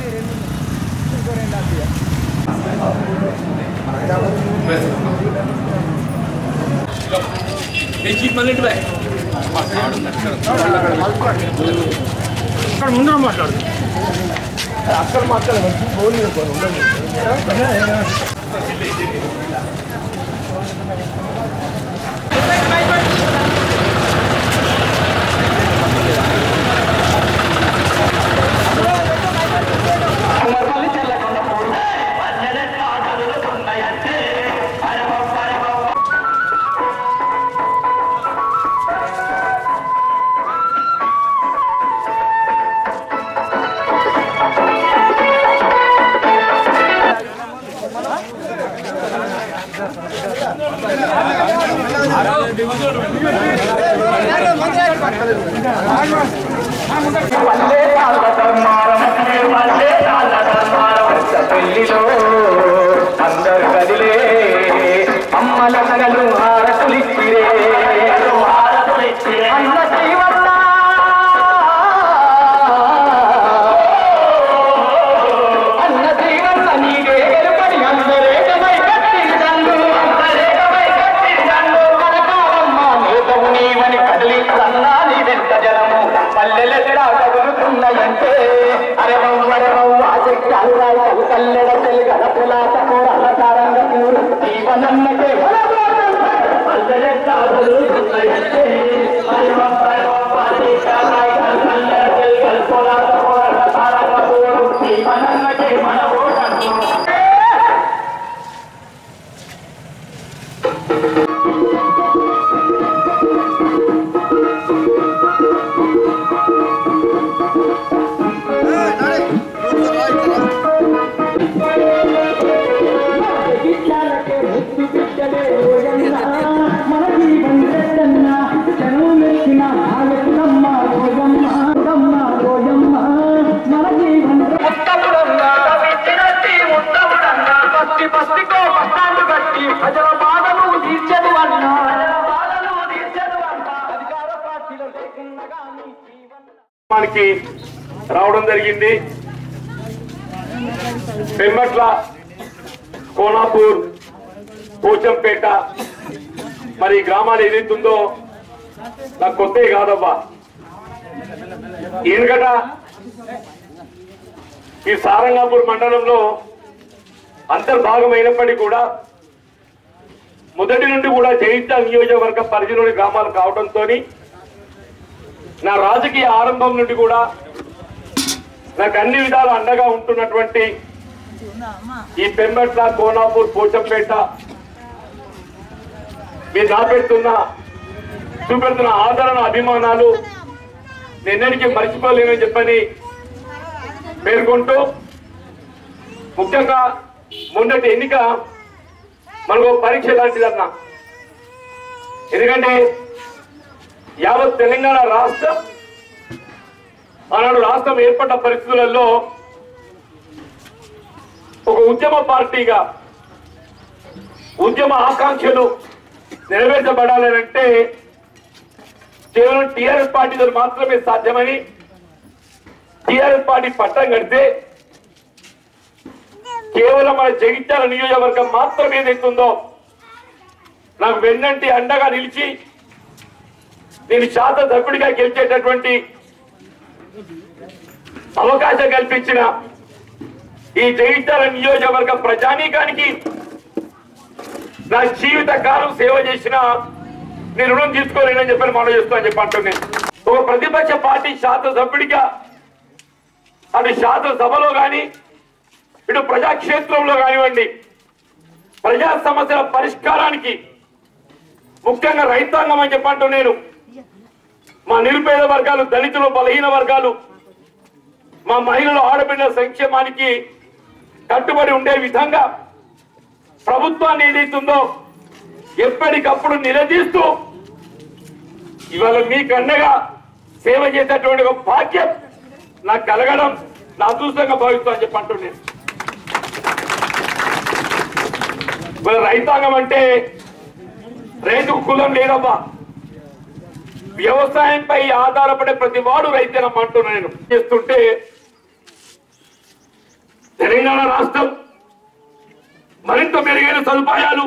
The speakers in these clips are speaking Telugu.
అక్కడ ముందర మాట్లాడు అందరు కదిలే అమ్మల నగలు హారతులిచ్చిరే అన్న జీవన్న అన్న జీవన్న నీవే గెలుపడి అందరేకమై కట్టించండు అందరేకమై కట్టించండు కనకాలమ్మ నేతవు నీవని కదిలి అన్నా నీ వెంట జనము పల్లెలెక్కడా కదులుతున్నాయంటే అరవవు అరవవు ఆసక్తి అనురాయి కలు కల్లెడ తెలుగడ పులాత కూర అలకారంగ కూరు జీవనన్నకే పల్లెలెక్కడా కదులుతున్నాయంటే అరవవు అరవవు ఆసక్తి అనురాయి కలు కల్లెడ తెలుగడ పులాత కూర అలకారంగ కూరు జీవనన్నకే మన ఓటను బిడ్డలకే ముద్దు బిడ్డలే రోజన్న మన జీవన్ రెడ్డన్న జనం మెచ్చిన ఆలకులమ్మ రోజమ్మ రోజమ్మ రోజమ్మ మన జీవన్ పస్తి పస్తికో పట్టాలు కట్టి ప్రజల బాధను తీర్చదు అన్న బాధను తీర్చదు అన్న అధికార పార్టీలో లేకుండా కానీ జీవన్ మనకి రావడం జరిగింది పెంబట్ల కోనాపూర్ పోచంపేట మరి ఈ గ్రామాలు ఏదైతుందో నాకు కొత్త కాదబ్బా ఎందుకట ఈ సారంగాపూర్ మండలంలో అంతర్భాగమైనప్పటికీ కూడా మొదటి నుండి కూడా జగిత్యాల నియోజకవర్గ పరిధిలోని గ్రామాలు కావడంతో నా రాజకీయ ఆరంభం నుండి కూడా నాకు అన్ని విధాలు అండగా ఉంటున్నటువంటి ఈ పెంబట్ల కోనాపూర్ పోచంపేట మీరు నాపెడుతున్న చూపెడుతున్న ఆదరణ అభిమానాలు నిన్నటికి మర్చిపోలేనని చెప్పని పేర్కొంటూ ముఖ్యంగా మొన్నటి ఎన్నిక మనకు ఒక పరీక్ష లాంటిదన్నా ఎందుకంటే యావత్ తెలంగాణ రాష్ట్రం ఆనాడు రాష్ట్రం ఏర్పడ్డ పరిస్థితులలో ఒక ఉద్యమ పార్టీగా ఉద్యమ ఆకాంక్షలు నెరవేర్చబడాలంటే కేవలం టిఆర్ఎస్ పార్టీతో మాత్రమే సాధ్యమని టిఆర్ఎస్ పార్టీ పట్టం కడితే కేవలం మన జగిత్యాల నియోజకవర్గం మాత్రమే ఏదైతుందో నాకు వెన్నంటి అండగా నిలిచి నేను శాత సభ్యుడిగా గెలిచేటటువంటి అవకాశం కల్పించిన ఈ జగిత్యాల నియోజకవర్గ ప్రజానీకానికి నా జీవిత కాలం సేవ చేసిన నేను రుణం తీసుకోలేనని చెప్పి మనం చేస్తానని చెప్పి అంటున్నాను ఒక ప్రతిపక్ష పార్టీ శాసనసభ్యుడిగా అటు శాసనసభలో కానీ ఇటు ప్రజాక్షేత్రంలో కానివ్వండి ప్రజా సమస్యల పరిష్కారానికి ముఖ్యంగా రైతాంగం అని చెప్పంటూ నేను మా నిరుపేద వర్గాలు దళితులు బలహీన వర్గాలు మా మహిళలు ఆడబిడ్డల సంక్షేమానికి కట్టుబడి ఉండే విధంగా ప్రభుత్వాన్ని ఏదైతుందో ఎప్పటికప్పుడు నిలదీస్తూ ఇవాళ మీకు అండగా సేవ చేసేటువంటి ఒక భాగ్యం నాకు కలగడం నా అదృష్టంగా భావిస్తా అని చెప్పి అంటున్నాను ఇవాళ రైతాంగం అంటే రైతుకు కులం లేదబ్బా వ్యవసాయంపై ఆధారపడే ప్రతి వాడు రైతేనమ్మ అంటున్నా నేను చేస్తుంటే తెలంగాణ రాష్ట్రం మరింత మెరుగైన సదుపాయాలు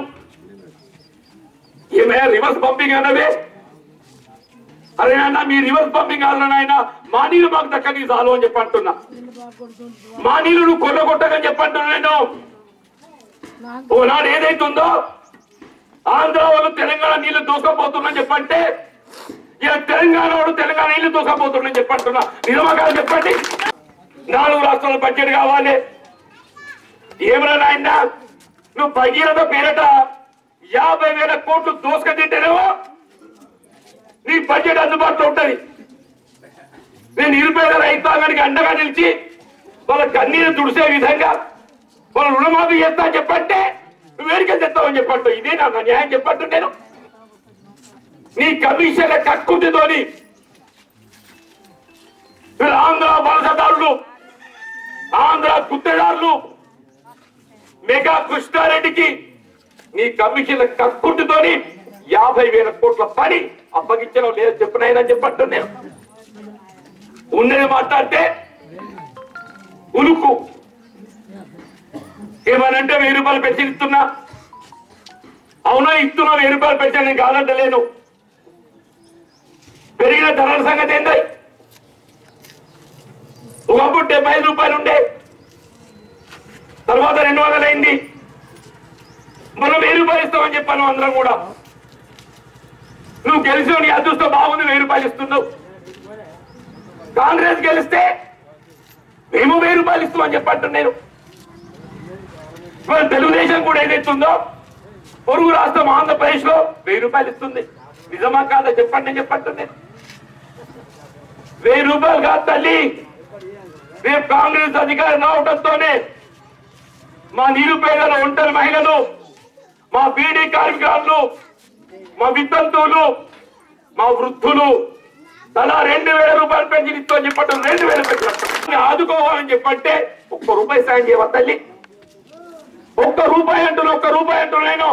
ఏమైనా రివర్స్ పంపింగ్ అన్నవే అరే అన్న మీ రివర్స్ పంపింగ్ కావాలని ఆయన మా నీళ్ళు మాకు దక్కని చాలు అని చెప్పి అంటున్నా మా నీళ్ళు నువ్వు కొట్టగొట్టకని చెప్పంటున్నా నేను ఓనాడు ఏదైతుందో ఆంధ్ర వాళ్ళు తెలంగాణ నీళ్లు దూసుకపోతున్నా చెప్పంటే ఇలా తెలంగాణ వాడు తెలంగాణ నీళ్లు దూసుకపోతున్నా చెప్పంటున్నా నిజమా కాదు చెప్పండి నాలుగు రాష్ట్రాల బడ్జెట్ కావాలి ఏమన్నా నాయన నువ్వు భగీరథ పేరట యాభై వేల కోట్లు దోసుక తింటేనేమో నీ బడ్జెట్ అందుబాటులో ఉంటది నేను నిరుపేద రైతాంగానికి అండగా నిలిచి వాళ్ళ కన్నీరు తుడిసే విధంగా వాళ్ళ రుణమాఫీ చేస్తా అని చెప్పంటే నువ్వు వేడికే తెస్తావని చెప్పట్టు ఇదే నా న్యాయం చెప్పట్టు నేను నీ కమిషన్ల కక్కుతితోని వీళ్ళు ఆంధ్ర వలసదారులు ఆంధ్ర గుత్తెదారులు మెగా కృష్ణారెడ్డికి నీ కమిషన్ల కక్కుర్తితోని యాభై వేల కోట్ల పని అప్పగించడం లేదని చెప్పినాయని చెప్పట్టు నేను ఉన్నది మాట్లాడితే ఉలుకు ఏమనంటే వెయ్యి రూపాయలు పెన్షన్ ఇస్తున్నా అవునా ఇస్తున్నా వెయ్యి రూపాయలు పెన్షన్ నేను కాదంటలేను పెరిగిన ధరల సంగతి ఏంది ఒకప్పుడు డెబ్బై ఐదు రూపాయలు ఉండే తర్వాత రెండు వందలు అయింది మనం వెయ్యి రూపాయలు ఇస్తామని చెప్పాను అందరం కూడా నువ్వు గెలిచి నీ అదృష్టం బాగుంది వెయ్యి రూపాయలు ఇస్తున్నావు కాంగ్రెస్ గెలిస్తే మేము వెయ్యి రూపాయలు ఇస్తామని చెప్పంటు నేను ఇవాళ తెలుగుదేశం కూడా ఏదైతుందో పొరుగు రాష్ట్రం ఆంధ్రప్రదేశ్ లో వెయ్యి రూపాయలు ఇస్తుంది నిజమా కాదా చెప్పండి నేను చెప్పండి నేను వెయ్యి రూపాయలు కాదు తల్లి రేపు కాంగ్రెస్ అధికారం రావడంతోనే మా నిరుపేదల ఒంటరి మహిళలు మా బీడీ కార్మికులు మా వితంతువులు మా వృద్ధులు తలా రెండు వేల రూపాయలు పెన్షన్ ఇస్తామని చెప్పటం రెండు వేల పెన్షన్ ఆదుకోవాలని చెప్పంటే ఒక్క రూపాయి సాయం చేయవ తల్లి ఒక్క రూపాయి అంటున్నా ఒక్క రూపాయి అంటున్నా నేను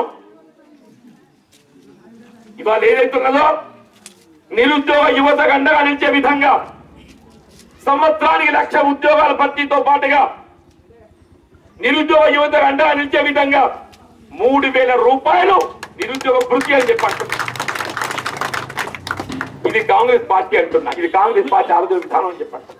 ఇవాళ ఏదైతున్నదో నిరుద్యోగ యువతకు అండగా నిలిచే విధంగా సంవత్సరానికి లక్ష ఉద్యోగాల భర్తీతో పాటుగా నిరుద్యోగ యువతకు అండగా నిలిచే విధంగా మూడు వేల రూపాయలు నిరుద్యోగ వృత్తి అని చెప్పండి ఇది కాంగ్రెస్ పార్టీ అంటున్నా ఇది కాంగ్రెస్ పార్టీ ఆరోగ్య విధానం అని చెప్పండి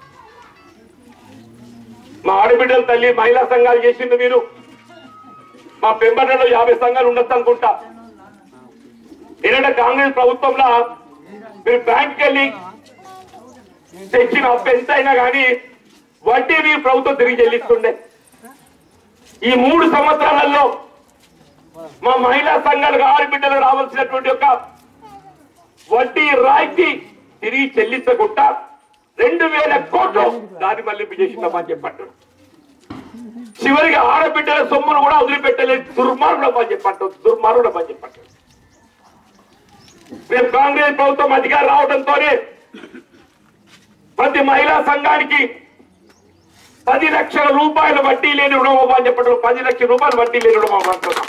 మా ఆడబిడ్డల తల్లి మహిళా సంఘాలు చేసింది మీరు మా పెంబటలో యాభై సంఘాలు ఉండొచ్చు అనుకుంటా ఏంటంటే కాంగ్రెస్ ప్రభుత్వంలో మీరు బ్యాంక్కి వెళ్ళి తెచ్చిన అప్పు ఎంత అయినా కానీ వడ్డీ మీ ప్రభుత్వం తిరిగి చెల్లిస్తుండే ఈ మూడు సంవత్సరాలలో మా మహిళా సంఘాలకు ఆడబిడ్డలు రావాల్సినటువంటి ఒక వడ్డీ రాయితీ తిరిగి చెల్లించకుండా రెండు వేల కోట్లు దాని మళ్లింపు చేసిందామని చెప్పండి చివరికి ఆడబిడ్డల సొమ్మును కూడా వదిలిపెట్టలేదు దుర్మార్గుడు అని చెప్పండి దుర్మార్గుడు అని చెప్పండి రేపు కాంగ్రెస్ ప్రభుత్వం అధికారం రావడంతోనే ప్రతి మహిళా సంఘానికి పది లక్షల రూపాయల వడ్డీ లేని రుణమాఫీ అని చెప్పడం పది లక్షల రూపాయల వడ్డీ లేని రుణమాఫీ అంటున్నాం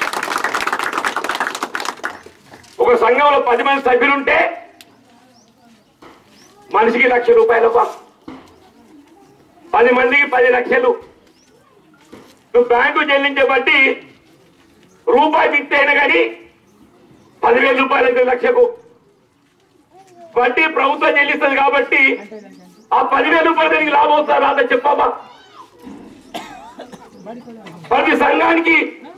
ఒక సంఘంలో పది మంది సభ్యులుంటే మనిషికి లక్ష రూపాయలు ఇవ్వాలి. పది మందికి పది లక్షలు నువ్వు బ్యాంకు చెల్లించే బట్టి రూపాయి మిత్తి అయినా కానీ పదివేల రూపాయలు అయితే లక్షకు వడ్డీ ప్రభుత్వం చెల్లిస్తుంది కాబట్టి ఆ పదివేల రూపాయలు దీనికి లాభం వస్తుందా రాదా చెప్పమ్మా ప్రతి సంఘానికి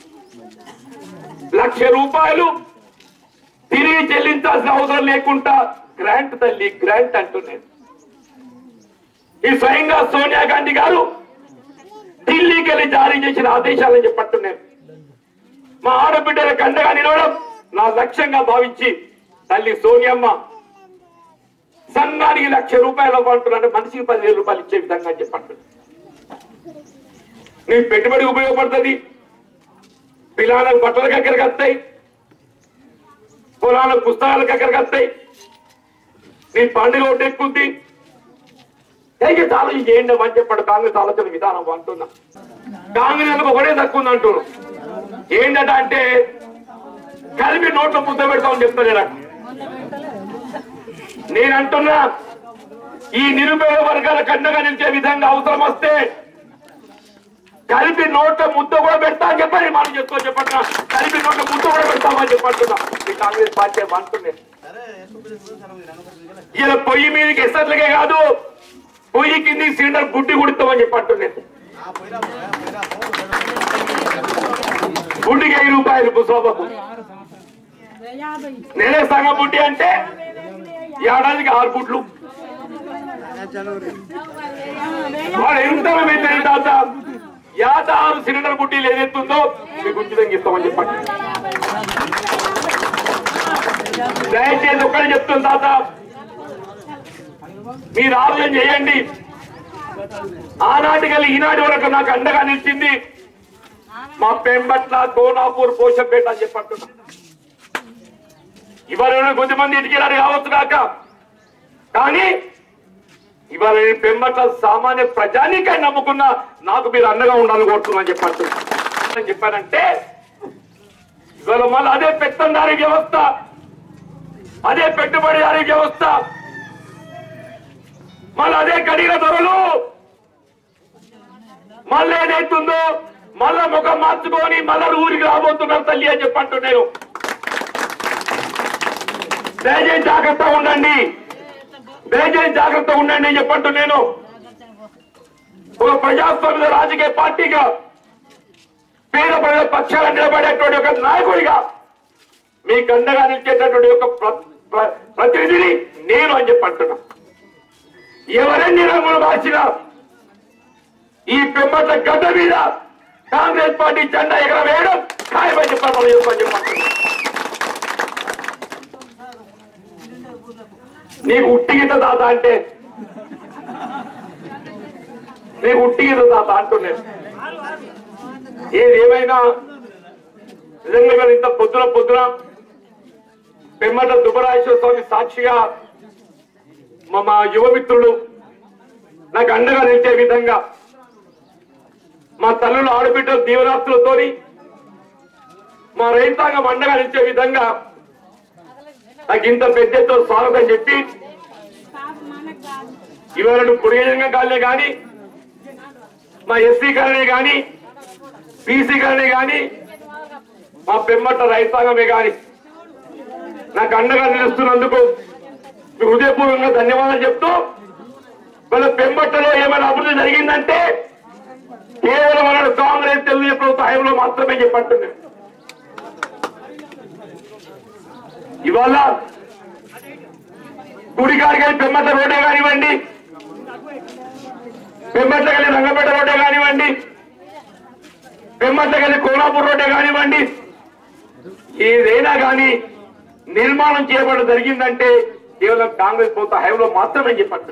లక్ష రూపాయలు తిరిగి చెల్లించాల్సిన అవసరం లేకుండా గ్రాంట్ తల్లి గ్రాంట్ అంటున్నాను ఈ స్వయంగా సోనియా గాంధీ గారు ఢిల్లీకి వెళ్ళి జారీ చేసిన ఆదేశాలని చెప్పట్టున్నాను మా ఆడబిడ్డలకు అండగా నిలవడం నా లక్ష్యంగా భావించి తల్లి సోనియమ్మ సంఘానికి లక్ష రూపాయలు ఇవ్వాలంటున్నాను మనిషికి పదివేల రూపాయలు ఇచ్చే విధంగా చెప్పండి నీ పెట్టుబడి ఉపయోగపడుతుంది పిల్లలకు బట్టలకు ఎక్కడికి వస్తాయి పొలాలకు పుస్తకాలకు ఎక్కడికి వస్తాయి నీ పండుగ ఒకటి ఎక్కుద్ది దయచేసి ఆలోచన చేయండి అని చెప్పాడు కాంగ్రెస్ ఆలోచన విధానం అంటున్నా కాంగ్రెస్ ఒకటే తక్కువ ఉంది అంటున్నారు ఏంటట అంటే కలిపి నోట్లో ముద్ద పెడతామని చెప్తాను నాకు నేను అంటున్నా ఈ నిరుపేద వర్గాల కండగా నిలిచే విధంగా అవసరం వస్తే కలిపి నోట్ల ముద్ద కూడా పెడతా అని చెప్పని మనం చెప్పుకో చెప్పండి కలిపి నోట్ల ముద్ద కూడా పెడతామని చెప్పంటున్నా ఈ కాంగ్రెస్ పార్టీ అంటున్నాను ఇలా పొయ్యి మీదకి ఎసట్లకే కాదు పొయ్యి కింది సిలిండర్ గుడ్డి కుడుతామని చెప్పంటున్నాను గుడ్డికి ఐదు రూపాయలు పుష్పకు నేనే సగం బుడ్డి అంటే ఏడాదికి ఆరు గుడ్లు వాడు ఎంత మెత్తని తాత యాత ఆరు సిలిండర్ బుడ్డీలు ఏదైతుందో మీకు ఉచితంగా ఇస్తామని చెప్పండి దయచేసి ఒక్కడే చెప్తాను తాత మీరు ఆలోచన చేయండి ఆనాటికల్లి ఈనాటి వరకు నాకు అండగా నిలిచింది మా పెంబట్ల కోనాపూర్ పోషంపేట అని చెప్పంటున్నా ఇవాళ ఎవరైనా కొద్దిమంది ఇంటికి రాని కావచ్చు కాక కానీ ఇవాళ నేను పెంబట్ల సామాన్య ప్రజానికై నమ్ముకున్నా నాకు మీరు అండగా ఉండాలని కోరుతున్నాను చెప్పంటున్నా అని చెప్పానంటే ఇవాళ మళ్ళీ అదే పెత్తందారి వ్యవస్థ అదే పెట్టుబడిదారి వ్యవస్థ మళ్ళీ అదే కడిగిన ధరలు మళ్ళీ ఏదైతుందో మళ్ళా ముఖం మార్చుకొని మళ్ళా ఊరికి రాబోతున్నారు తల్లి అని చెప్పంటూ నేను దయచేసి జాగ్రత్తగా ఉండండి దయచేసి జాగ్రత్తగా ఉండండి అని చెప్పంటూ నేను ఒక ప్రజాస్వామ్య రాజకీయ పార్టీగా పేద ప్రజల పక్షాల నిలబడేటువంటి ఒక నాయకుడిగా మీకు అండగా నిలిచేటటువంటి ఒక ప్ర- ప్ర- ప్రతినిధిని నేను అని చెప్పంటున్నా ఎవరెన్ని రంగులు మార్చినా ఈ పెంపట్ల గడ్డ మీద కాంగ్రెస్ పార్టీ జెండా ఎగరవేయడం ఖాయమని చెప్పాలి మనం చెప్పని చెప్పంటున్నా నీకు ఉట్టిగిత తాత అంటే నీకు ఉట్టిగిత తాత అంటున్నాను ఏది ఏమైనా నిజంగా ఇవాళ ఇంత పొద్దున పొద్దున పెమ్మట దుబ్బరాజేశ్వర స్వామి సాక్షిగా మా మా యువమిత్రులు నాకు అండగా నిలిచే విధంగా మా తల్లుల ఆడబిడ్డల దీవనాస్తులతోని మా రైతాంగం అండగా నిలిచే విధంగా నాకు ఇంత పెద్ద ఎత్తున స్వాగతం చెప్పి ఇవాళ నువ్వు పొడిగంగా కాలే కానీ మా ఎస్సీ కాలనీ కానీ బీసీ కాలనీ కానీ మా పెమ్మట రైతాంగమే కానీ నాకు అండగా నిలుస్తున్నందుకు మీకు హృదయపూర్వకంగా ధన్యవాదాలు చెప్తూ వాళ్ళ పెంబట్టలో ఏమైనా అభివృద్ధి జరిగిందంటే కేవలం మన కాంగ్రెస్ తెలుగు ప్రభుత్వ హయాంలో మాత్రమే చెప్పంటున్నాను ఇవాళ గుడికాడికి వెళ్ళి పెమ్మట్ల రోడ్డే కానివ్వండి పెమ్మట్లకి వెళ్ళి రంగపేట రోడ్డే కానివ్వండి పెమ్మట్లకి వెళ్ళి కోలాపూర్ రోడ్డే కానివ్వండి ఏదైనా కానీ నిర్మాణం చేయబడడం జరిగిందంటే కేవలం కాంగ్రెస్ ప్రభుత్వ హయాంలో మాత్రమే చెప్పండి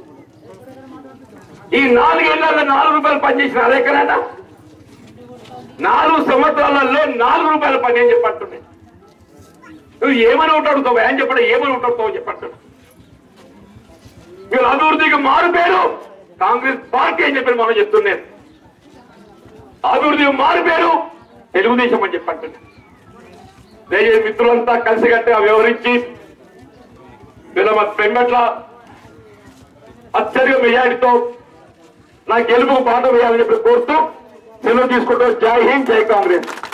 ఈ నాలుగేళ్లలో నాలుగు రూపాయలు పనిచేసిన అదెక్కడైనా నాలుగు సంవత్సరాలలో నాలుగు రూపాయలు పని అని చెప్పంటున్నాయి నువ్వు ఏమని ఉంటాడుతావు ఏం చెప్పడం ఏమని ఉంటాడుతావు చెప్పంటున్నా మీరు అభివృద్ధికి మారు పేరు కాంగ్రెస్ పార్టీ అని చెప్పి మనం చెప్తున్నాను అభివృద్ధికి మారు పేరు తెలుగుదేశం అని చెప్పంటున్నా దయచేసి మిత్రులంతా కలిసికట్టుగా వ్యవహరించి వీళ్ళ మా పెంబట్ల అత్యధిక మెజారిటీతో నా గెలుపు పాట వేయాలని చెప్పి కోరుతూ సెలవు తీసుకుంటూ జై హింద్ జై కాంగ్రెస్